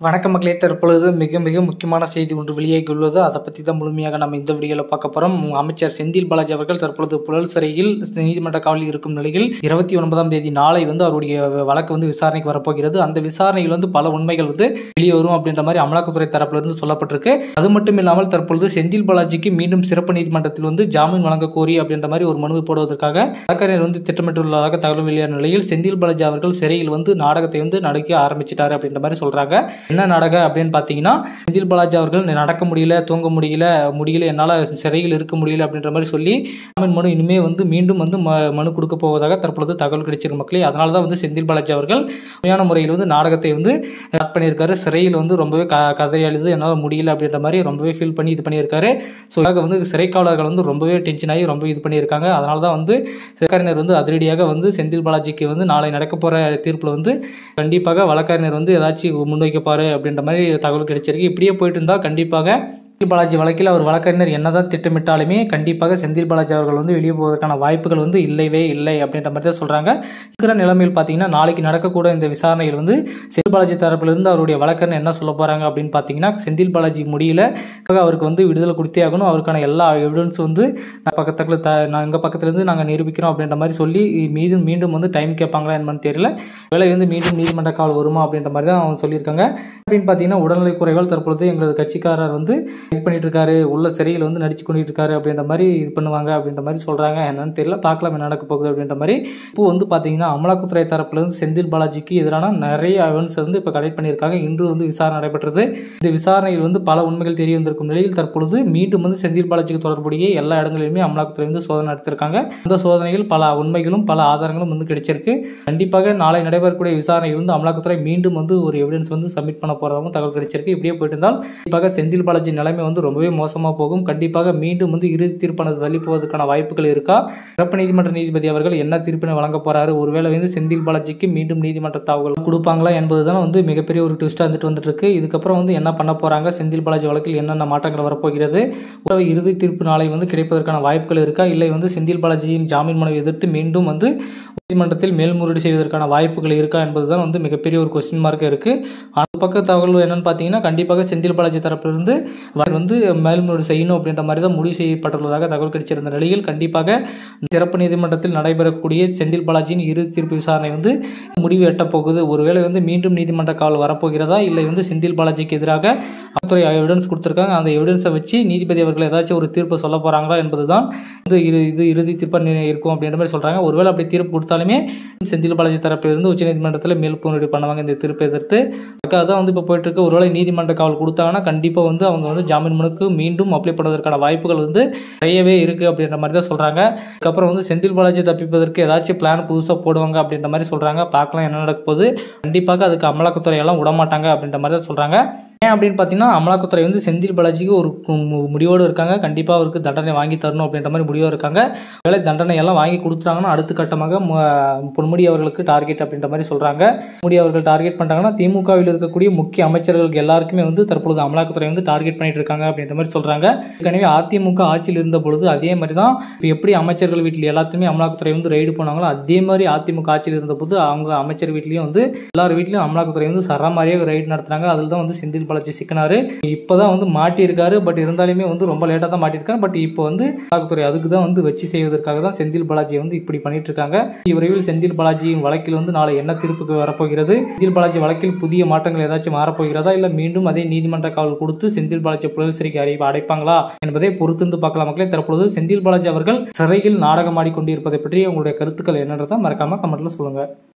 வணக்கம் மக்களே தற்பொழுது மிக மிக முக்கியமான செய்தி ஒன்று வெளியாகியுள்ளது அதை பற்றி தான் முழுமையாக நம்ம இந்த வீடியோவில் பார்க்க போகிறோம் அமைச்சர் செந்தில் பாலாஜி அவர்கள் தற்பொழுது புழல் சிறையில் நீதிமன்ற காவலில் இருக்கும் நிலையில் இருபத்தி ஒன்பதாம் தேதி நாளை வந்து அவருடைய வழக்கு வந்து விசாரணைக்கு வரப்போகிறது அந்த விசாரணையில் வந்து பல உண்மைகள் வந்து வெளியே வரும் அப்படின்ற மாதிரி அமலாக்கத்துறை தரப்பிலிருந்து சொல்லப்பட்டிருக்கு அது மட்டும் இல்லாமல் தற்பொழுது செந்தில் பாலாஜிக்கு மீண்டும் சிறப்பு நீதிமன்றத்தில் வந்து ஜாமீன் வழங்க கோரி அப்படின்ற மாதிரி ஒரு மனுவை போடுவதற்காக வழக்கறிஞர் வந்து திட்டமிட்டுள்ளதாக தகவல் வெளியான நிலையில் செந்தில் பாலாஜி அவர்கள் சிறையில் வந்து நாடகத்தை வந்து நடக்க ஆரம்பிச்சிட்டாரு அப்படின்ற மாதிரி சொல்றாங்க என்ன நாடகம் அப்படின்னு பார்த்தீங்கன்னா செந்தில் பாலாஜி அவர்கள் நடக்க முடியல தூங்க முடியல முடியல என்னால் சிறையில் இருக்க முடியல அப்படின்ற மாதிரி சொல்லி ஜாமீன் மனு இனிமே வந்து மீண்டும் வந்து ம- மனு கொடுக்க போவதாக தற்பொழுது தகவல் கிடைச்சிருக்கு மக்களே அதனால தான் வந்து செந்தில் பாலாஜி அவர்கள் உண்மையான முறையில் வந்து நாடகத்தை வந்து ஸ்டார்ட் பண்ணியிருக்காரு சிறையில் வந்து ரொம்பவே க கதறி அழுது என்னால் முடியல அப்படின்ற மாதிரி ரொம்பவே ஃபீல் பண்ணி இது பண்ணியிருக்காரு ஸோ இதுக்காக வந்து சிறை காவலர்கள் வந்து ரொம்பவே டென்ஷன் ஆகி ரொம்ப இது பண்ணியிருக்காங்க அதனால தான் வந்து சிறைக்காரினர் வந்து அதிரடியாக வந்து செந்தில் பாலாஜிக்கு வந்து நாளை நடக்க போகிற தீர்ப்பில் வந்து கண்டிப்பாக வழக்கறிஞர் வந்து ஏதாச்சும் முன்வைக்கப்பாரு அப்படின்ற மாதிரி தகவல் கிடைச்சிருக்கு இப்படியே போயிட்டு இருந்தால் கண்டிப்பாக செந்தில் பாலாஜி வழக்கில் அவர் வழக்கறிஞர் என்னதான் திட்டமிட்டாலுமே கண்டிப்பாக செந்தில் பாலாஜி அவர்கள் வந்து வெளியே போவதற்கான வாய்ப்புகள் வந்து இல்லவே இல்லை அப்படின்ற மாதிரி தான் சொல்கிறாங்க இருக்கிற நிலைமையில் பார்த்தீங்கன்னா நாளைக்கு நடக்கக்கூட இந்த விசாரணையில் வந்து செந்தில் பாலாஜி தரப்பிலிருந்து அவருடைய வழக்கறிஞர் என்ன சொல்ல போகிறாங்க அப்படின்னு பார்த்தீங்கன்னா செந்தில் பாலாஜி முடியல அவருக்கு வந்து விடுதலை கொடுத்தே ஆகணும் அவருக்கான எல்லா எவிடன்ஸ் வந்து நான் பக்கத்துல த நான் எங்கள் பக்கத்துலேருந்து நாங்கள் நிரூபிக்கிறோம் அப்படின்ற மாதிரி சொல்லி மீண்டும் மீண்டும் வந்து டைம் கேட்பாங்களா என்னன்னு தெரியல வேலை வந்து மீண்டும் நீதிமன்ற காவல் வருமா அப்படின்ற மாதிரி தான் அவங்க சொல்லியிருக்காங்க அப்படின்னு பார்த்தீங்கன்னா உடல்நலை குறைவால் தற்பொழுது எங்களது கட்சிக்காரர் வந்து இது பண்ணிட்டு இருக்காரு உள்ள சிறையில் வந்து நடிச்சு கொண்டுட்டு இருக்காரு அப்படின்ற மாதிரி இது பண்ணுவாங்க அப்படின்ற மாதிரி சொல்றாங்க என்னன்னு தெரியல பார்க்கலாம் என்ன நடக்க போகுது அப்படின்ற மாதிரி இப்போ வந்து பார்த்தீங்கன்னா அமலாக்கத்துறை தரப்புல இருந்து செந்தில் பாலாஜிக்கு எதிரான நிறைய எவிடன்ஸ் வந்து இப்போ கலெக்ட் பண்ணியிருக்காங்க இன்று வந்து விசாரணை நடைபெற்றது இந்த விசாரணையில் வந்து பல உண்மைகள் தெரிய வந்திருக்கும் நிலையில் தற்பொழுது மீண்டும் வந்து செந்தில் பாலாஜிக்கு தொடர்புடைய எல்லா இடங்களிலுமே அமலாக்கத்துறை வந்து சோதனை நடத்திருக்காங்க அந்த சோதனையில் பல உண்மைகளும் பல ஆதாரங்களும் வந்து கிடைச்சிருக்கு கண்டிப்பாக நாளை நடைபெறக்கூடிய விசாரணையில் வந்து அமலாக்கத்துறை மீண்டும் வந்து ஒரு எவிடன்ஸ் வந்து சப்மிட் பண்ண போறதாகவும் தகவல் கிடைச்சிருக்கு இப்படியே போயிட்டு இருந்தால் கண்டிப்பாக செந்தில் பாலாஜி நிலைமை வந்து ரொம்பவே மோசமாக போகும் கண்டிப்பாக மீண்டும் வந்து இறுதி தீர்ப்பானது தள்ளி போவதற்கான வாய்ப்புகள் இருக்கா சிறப்பு நீதிமன்ற நீதிபதி அவர்கள் என்ன தீர்ப்பினை வழங்க போறாரு ஒருவேளை வந்து செந்தில் பாலாஜிக்கு மீண்டும் நீதிமன்ற தாவல்கள் கொடுப்பாங்களா என்பதுதான் வந்து மிகப்பெரிய ஒரு ட்விஸ்டா வந்துட்டு வந்துட்டு இருக்கு இதுக்கப்புறம் வந்து என்ன பண்ண போறாங்க செந்தில் பாலாஜி வழக்கில் என்னென்ன மாற்றங்கள் வரப்போகிறது ஒரு இறுதி தீர்ப்பு நாளை வந்து கிடைப்பதற்கான வாய்ப்புகள் இருக்கா இல்லை வந்து செந்தில் பாலாஜியின் ஜாமீன் மனுவை எதிர்த்து மீண்டும் வந்து நீதிமன்றத்தில் மேல்முறையீடு செய்வதற்கான வாய்ப்புகள் இருக்கா என்பதுதான் வந்து மிகப்பெரிய ஒரு கொஸ்டின் மார்க் இருக்கு அந்த பக்க தகவல் என்னன்னு பார்த்தீங்கன்னா கண்டிப்பாக செந்தில் பாலாஜி தரப்பிலிருந்து வ- வந்து மேல்முறையீடு செய்யணும் அப்படின்ற மாதிரி தான் முடிவு செய்யப்பட்டுள்ளதாக தகவல் கிடைச்சிருந்த நிலையில் கண்டிப்பாக சிறப்பு நீதிமன்றத்தில் நடைபெறக்கூடிய செந்தில் பாலாஜியின் இறுதி தீர்ப்பு விசாரணை வந்து முடிவு எட்டப் போகுது ஒருவேளை வந்து மீண்டும் நீதிமன்ற காவல் வரப்போகிறதா இல்லை வந்து செந்தில் பாலாஜிக்கு எதிராக அத்துறை எவிடன்ஸ் கொடுத்துருக்காங்க அந்த எவிடன்ஸை வச்சு நீதிபதி அவர்கள் ஏதாச்சும் ஒரு தீர்ப்பு சொல்ல போறாங்களா என்பதுதான் வந்து இரு இது இறுதி தீர்ப்பாக நி- இருக்கும் அப்படின்ற மாதிரி சொல்றாங்க ஒருவேளை அப்படி தீர்ப்பு கொடுத்தாலுமே செந்தில் பாலாஜி தரப்பிலிருந்து உச்சநீதிமன்றத்தில் மேல்முறையீடு பண்ணுவாங்க இந்த தீர்ப்பை எதிர்த்து அதுக்காக தான் வந்து இப்போ போயிட்டு இருக்கு ஒருவேளை நீதிமன்ற காவல் கொடுத்தாங்கன்னா கண்டிப்பாக வந்து அவங்க வந்து ஜாமீன் மனுக்கு மீண்டும் அப்ளை பண்ணுவதற்கான வாய்ப்புகள் வந்து நிறையவே இருக்கு அப்படின்ற மாதிரி தான் சொல்றாங்க அதுக்கப்புறம் வந்து செந்தில் பாலாஜி தப்பிப்பதற்கு ஏதாச்சும் பிளான் புதுசாக போடுவாங்க அப்படின்ற மாதிரி சொல்றாங்க பார்க்கலாம் என்ன நடக்க போகுது கண்டிப்பாக அதுக்கு அமலாக்கத்துறை எல்லாம் விடமாட்டாங்க அப்படின்ற மாதிரி தான் சொல்றாங்க ஏன் அப்படின்னு பார்த்தீங்கன்னா அமலாக்கத்துறை வந்து செந்தில் பாலாஜிக்கு ஒரு கு- மு- முடிவோடு இருக்காங்க கண்டிப்பாக அவருக்கு தண்டனை வாங்கி தரணும் அப்படின்ற மாதிரி முடிவோடு இருக்காங்க வேலை தண்டனை எல்லாம் வாங்கி கொடுத்துட்டாங்கன்னா அடுத்த கட்டமாக மு- பொன்முடி அவர்களுக்கு டார்கெட் அப்படின்ற மாதிரி சொல்றாங்க பொன்முடி அவர்கள் டார்கெட் பண்ணிட்டாங்கன்னா திமுகவில் இருக்கக்கூடிய முக்கிய அமைச்சர்களுக்கு எல்லாருக்குமே வந்து தற்பொழுது அமலாக்கத்துறை வந்து டார்கெட் பண்ணிட்டு இருக்காங்க அப்படின்ற மாதிரி சொல்றாங்க ஏற்கனவே அதிமுக ஆட்சியில் இருந்த பொழுது அதே மாதிரி தான் இப்ப எப்படி அமைச்சர்கள் வீட்டில் எல்லாத்தையுமே அமலாக்கத்துறை வந்து ரைடு பண்ணாங்களோ அதே மாதிரி அதிமுக ஆட்சியில் இருந்த போது அவங்க அமைச்சர் வீட்லயும் வந்து எல்லார் வீட்லயும் அமலாக்கத்துறை வந்து சரமாரியாக ரைடு நடத்துறாங்க அதில் தான் வந்து செந்தில் பாலாஜி சிக்கினாரு இப்போதான் வந்து மாட்டியிருக்காரு பட் இருந்தாலுமே வந்து ரொம்ப லேட்டாக தான் மாட்டியிருக்காரு பட் இப்போ வந்து அமலாக்கத்துறை அதுக்கு தான் வந்து வச்சு செய்வதற்காக தான் செந்தில் பாலாஜியை வந்து இப்படி பண்ணிட்டு இருக்காங்க விரைவில் செந்தில் பாலாஜியின் வழக்கில் வந்து நாளை என்ன தீர்ப்புக்கு வரப்போகிறது செந்தில் பாலாஜி வழக்கில் புதிய மாற்றங்கள் ஏதாச்சும் மாறப்போகிறதா இல்லை மீண்டும் அதே நீதிமன்ற காவல் கொடுத்து செந்தில் பாலாஜி புழல் சிறைக்கு அறிவு அடைப்பாங்களா என்பதை பொறுத்திருந்து பார்க்கலாம் மக்களே தற்பொழுது செந்தில் பாலாஜி அவர்கள் சிறையில் நாடகம் ஆடிக்கொண்டிருப்பதை பற்றி உங்களுடைய கருத்துக்கள் என்னன்றதை மறக்காம கமெண்ட்ல சொல்லுங்க